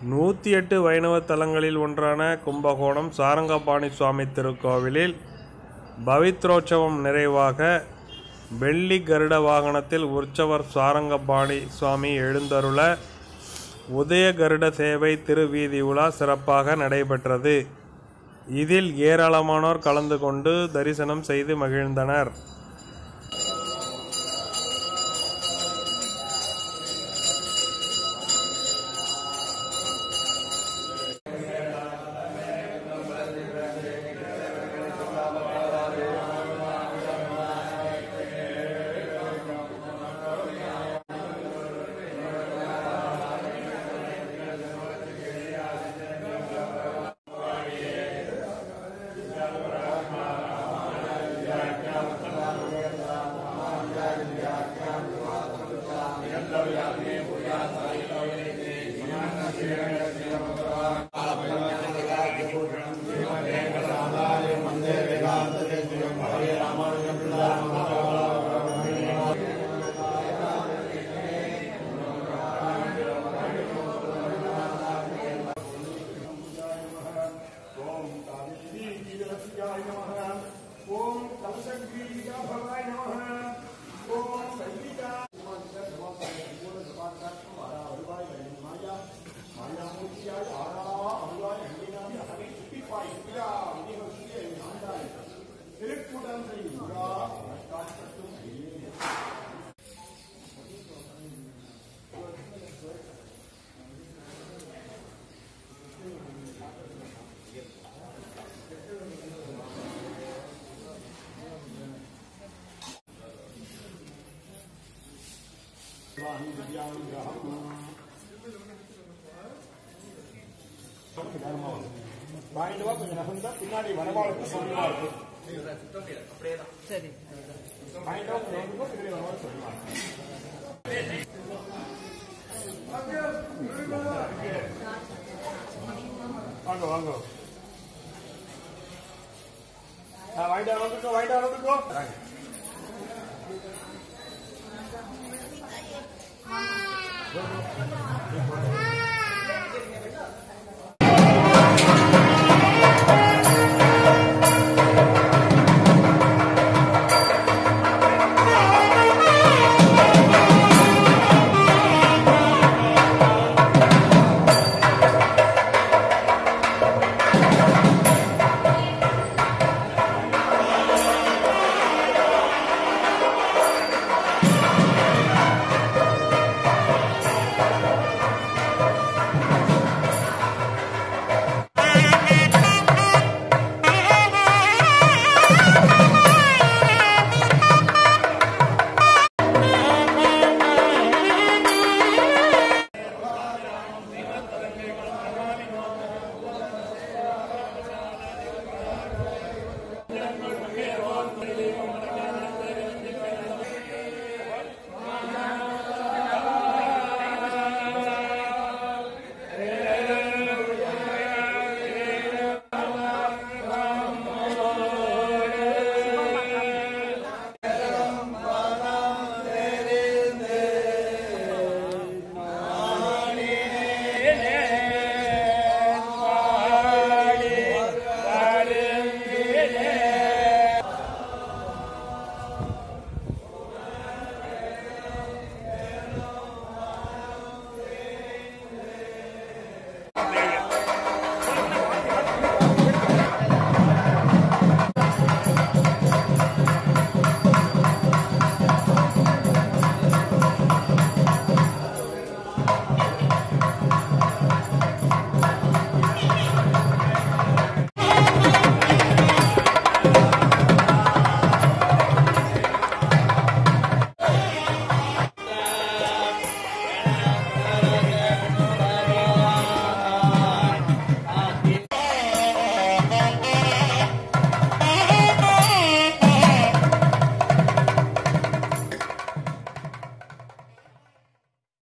நூற்றி எட்டு வைணவ தலங்களில் ஒன்றான கும்பகோணம் சாரங்கபாணி சுவாமி திருக்கோவிலில் பவித்ரோற்சவம் நிறைவாக வெள்ளி கருட வாகனத்தில் உற்சவர் சாரங்கபாணி சுவாமி எழுந்தருள உதய கருட சேவை திருவீதி உலா சிறப்பாக நடைபெற்றது இதில் ஏராளமானோர் கலந்து கொண்டு தரிசனம் செய்து மகிழ்ந்தனர் ஓம் கம்சங்கீரிகா பவாய் நமः ஓம் சங்கீதா மாயாமூர்த்தியாய் ஆரா அருளாய் அங்கினாமி அகவை சுட்டிப்பாய் சுயா விதிவசிய ஆண்டாய் திருக்குடந்தை முரா காட்டட்டும் வாங்கிட்டு வா கொஞ்சம் நகர்ந்தா பின்னாடி வரவாளுக்கு சொல்லுவா இருக்கு சரி வாங்கிட்டு வா கொஞ்சம் நகர்ந்தா பின்னாடி வரவாளுக்கு சொல்லுவா வாங்க வாங்க ஆ, வாங்கிட்டு வா, வந்துக்கோ வாங்கிட்டு வா, வந்துக்கோ Ah!